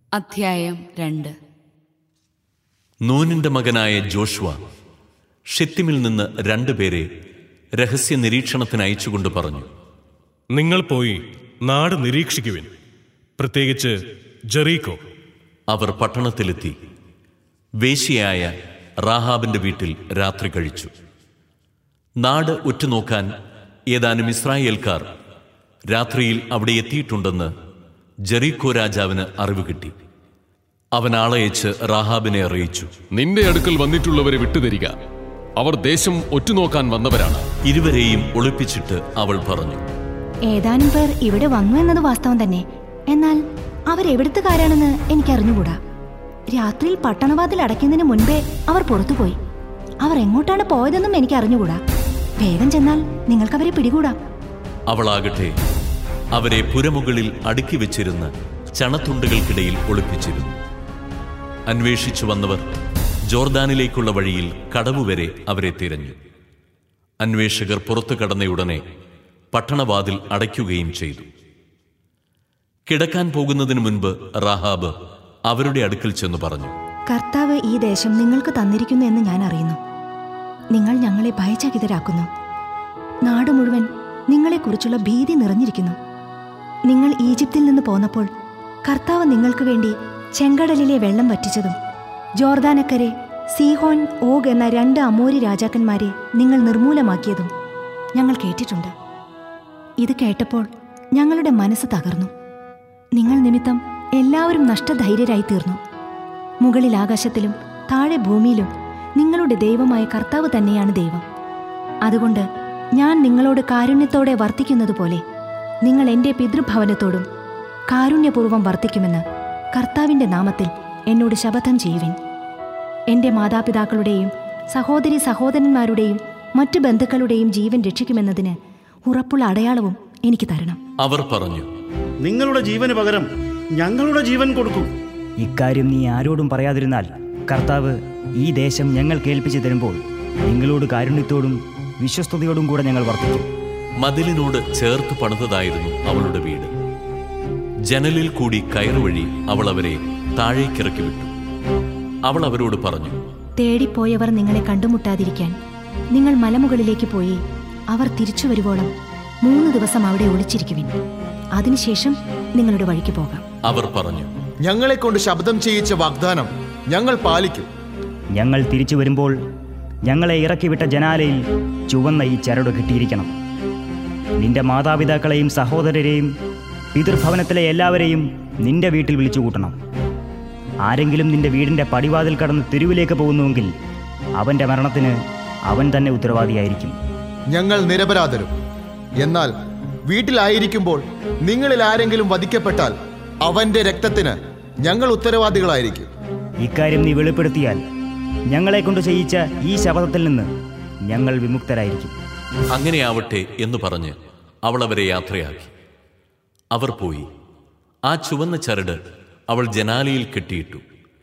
അധ്യായം രണ്ട് നൂനിന്റെ മകനായ ജോഷുവ ഷെത്തിമിൽ നിന്ന് രണ്ടുപേരെ രഹസ്യ നിരീക്ഷണത്തിന് അയച്ചുകൊണ്ട് പറഞ്ഞു നിങ്ങൾ പോയി നാട് നിരീക്ഷിക്കുവിൻ പ്രത്യേകിച്ച് ജെറീക്കോ അവർ പട്ടണത്തിലെത്തി വേശ്യയായ റാഹാബിന്റെ വീട്ടിൽ രാത്രി കഴിച്ചു നാട് ഉറ്റുനോക്കാൻ ഏതാനും ഇസ്രായേൽക്കാർ രാത്രിയിൽ അവിടെ എത്തിയിട്ടുണ്ടെന്ന് ജെറീക്കോ രാജാവിന് അറിവ് കിട്ടി അവൻ ആളയച്ച് റാഹാബിനെ അറിയിച്ചു നിന്റെ അടുക്കൽ വന്നിട്ടുള്ളവരെ വിട്ടുതരിക അവർ ദേശം ഒറ്റുനോക്കാൻ വന്നവരാണ് ഇരുവരെയും ഒളിപ്പിച്ചിട്ട് അവൾ പറഞ്ഞു ഏതാനും പേർ ഇവിടെ വന്നു എന്നത് വാസ്തവം തന്നെ എന്നാൽ അവരെവിടുത്തുകാരാണെന്ന് എനിക്ക് അറിഞ്ഞുകൂടാ രാത്രിയിൽ പട്ടണവാതിൽ അടയ്ക്കുന്നതിന് മുൻപേ അവർ പുറത്തുപോയി അവർ എങ്ങോട്ടാണ് പോയതെന്നും എനിക്ക് അറിഞ്ഞുകൂടാ വേഗം ചെന്നാൽ നിങ്ങൾക്കവരെ പിടികൂടാം അവളാകട്ടെ അവരെ പുരമുകളിൽ അടുക്കി വെച്ചിരുന്ന് ചണത്തുണ്ടുകൾക്കിടയിൽ ഒളിപ്പിച്ചിരുന്നു അന്വേഷിച്ചു വന്നവർ ജോർദാനിലേക്കുള്ള വഴിയിൽ കടവുവരെ അവരെ തിരഞ്ഞു അന്വേഷകർ പുറത്തു കടന്നയുടനെ പട്ടണവാതിൽ അടയ്ക്കുകയും ചെയ്തു കിടക്കാൻ പോകുന്നതിന് മുൻപ് റാഹാബ് അവരുടെ അടുക്കൽ ചെന്നു പറഞ്ഞു കർത്താവ് ഈ ദേശം നിങ്ങൾക്ക് തന്നിരിക്കുന്നു എന്ന് ഞാൻ അറിയുന്നു നിങ്ങൾ ഞങ്ങളെ ഭയചകിതരാക്കുന്നു നാട് മുഴുവൻ നിങ്ങളെക്കുറിച്ചുള്ള ഭീതി നിറഞ്ഞിരിക്കുന്നു നിങ്ങൾ ഈജിപ്തിൽ നിന്ന് പോന്നപ്പോൾ കർത്താവ് നിങ്ങൾക്ക് വേണ്ടി ചെങ്കടലിലെ വെള്ളം വറ്റിച്ചതും ജോർദാനക്കരെ സീഹോൻ ഓഗ് എന്ന രണ്ട് അമോരി രാജാക്കന്മാരെ നിങ്ങൾ നിർമൂലമാക്കിയതും ഞങ്ങൾ കേട്ടിട്ടുണ്ട് ഇത് കേട്ടപ്പോൾ ഞങ്ങളുടെ മനസ്സ് തകർന്നു നിങ്ങൾ നിമിത്തം എല്ലാവരും നഷ്ടധൈര്യരായി തീർന്നു മുകളിൽ ആകാശത്തിലും താഴെ ഭൂമിയിലും നിങ്ങളുടെ ദൈവമായ കർത്താവ് തന്നെയാണ് ദൈവം അതുകൊണ്ട് ഞാൻ നിങ്ങളോട് കാരുണ്യത്തോടെ വർത്തിക്കുന്നതുപോലെ നിങ്ങൾ എൻ്റെ പിതൃഭവനത്തോടും കാരുണ്യപൂർവ്വം വർത്തിക്കുമെന്ന് കർത്താവിൻ്റെ നാമത്തിൽ എന്നോട് ശപഥം ചെയ്യുവിൻ എൻ്റെ മാതാപിതാക്കളുടെയും സഹോദരി സഹോദരന്മാരുടെയും മറ്റു ബന്ധുക്കളുടെയും ജീവൻ രക്ഷിക്കുമെന്നതിന് ഉറപ്പുള്ള അടയാളവും എനിക്ക് തരണം അവർ പറഞ്ഞു നിങ്ങളുടെ ജീവന് പകരം ഞങ്ങളുടെ ജീവൻ കൊടുക്കും ഇക്കാര്യം നീ ആരോടും പറയാതിരുന്നാൽ കർത്താവ് ഈ ദേശം ഞങ്ങൾ കേൾപ്പിച്ചു തരുമ്പോൾ നിങ്ങളോട് കാരുണ്യത്തോടും വിശ്വസ്തയോടും കൂടെ ഞങ്ങൾ വർത്തിക്കും മതിലിനോട് ചേർത്ത് പണിതതായിരുന്നു അവളുടെ വീട് ജനലിൽ കൂടി കയറുവഴി അവൾ അവരെ താഴേക്കിറക്കി വിട്ടു അവൾ അവരോട് പറഞ്ഞു തേടിപ്പോയവർ നിങ്ങളെ കണ്ടുമുട്ടാതിരിക്കാൻ നിങ്ങൾ മലമുകളിലേക്ക് പോയി അവർ തിരിച്ചു വരുവോളം മൂന്ന് ദിവസം അവിടെ ഒളിച്ചിരിക്കുവിൻ അതിനുശേഷം നിങ്ങളുടെ വഴിക്ക് പോകാം അവർ പറഞ്ഞു ഞങ്ങളെ കൊണ്ട് ശബ്ദം ചെയ്യിച്ച വാഗ്ദാനം ഞങ്ങൾ പാലിക്കും ഞങ്ങൾ തിരിച്ചു വരുമ്പോൾ ഞങ്ങളെ ഇറക്കിവിട്ട ജനാലയിൽ ചുവന്ന ഈ ചരട് കിട്ടിയിരിക്കണം നിന്റെ മാതാപിതാക്കളെയും സഹോദരരെയും പിതൃഭവനത്തിലെ എല്ലാവരെയും നിന്റെ വീട്ടിൽ വിളിച്ചു കൂട്ടണം ആരെങ്കിലും നിന്റെ വീടിന്റെ പടിവാതിൽ കടന്ന് തെരുവിലേക്ക് പോകുന്നുവെങ്കിൽ അവന്റെ മരണത്തിന് അവൻ തന്നെ ഉത്തരവാദിയായിരിക്കും ഞങ്ങൾ നിരപരാധരും എന്നാൽ വീട്ടിലായിരിക്കുമ്പോൾ നിങ്ങളിൽ ആരെങ്കിലും വധിക്കപ്പെട്ടാൽ അവന്റെ രക്തത്തിന് ഞങ്ങൾ ഉത്തരവാദികളായിരിക്കും ഇക്കാര്യം നീ വെളിപ്പെടുത്തിയാൽ ഞങ്ങളെ കൊണ്ട് ചെയ്യിച്ച ഈ ശപഥത്തിൽ നിന്ന് ഞങ്ങൾ വിമുക്തരായിരിക്കും അങ്ങനെയാവട്ടെ എന്ന് പറഞ്ഞ് അവൾ അവരെ യാത്രയാക്കി അവർ പോയി ആ ചുവന്ന ചരട് അവൾ ജനാലയിൽ കെട്ടിയിട്ടു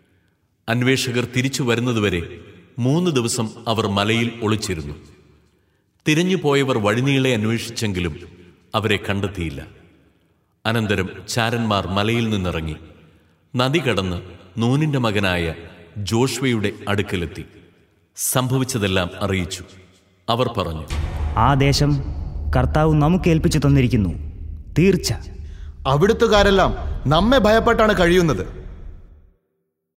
അന്വേഷകർ തിരിച്ചു വരുന്നതുവരെ മൂന്ന് ദിവസം അവർ മലയിൽ ഒളിച്ചിരുന്നു തിരഞ്ഞു പോയവർ വഴിനീളെ അന്വേഷിച്ചെങ്കിലും അവരെ കണ്ടെത്തിയില്ല അനന്തരം ചാരന്മാർ മലയിൽ നിന്നിറങ്ങി നദി കടന്ന് നൂനിന്റെ മകനായ ജോഷ്വയുടെ അടുക്കലെത്തി സംഭവിച്ചതെല്ലാം അറിയിച്ചു അവർ പറഞ്ഞു ആ ദേശം കർത്താവ് നമുക്ക് ഏൽപ്പിച്ചു തന്നിരിക്കുന്നു തീർച്ച അവിടുത്തുകാരെല്ലാം നമ്മെ ഭയപ്പെട്ടാണ് കഴിയുന്നത്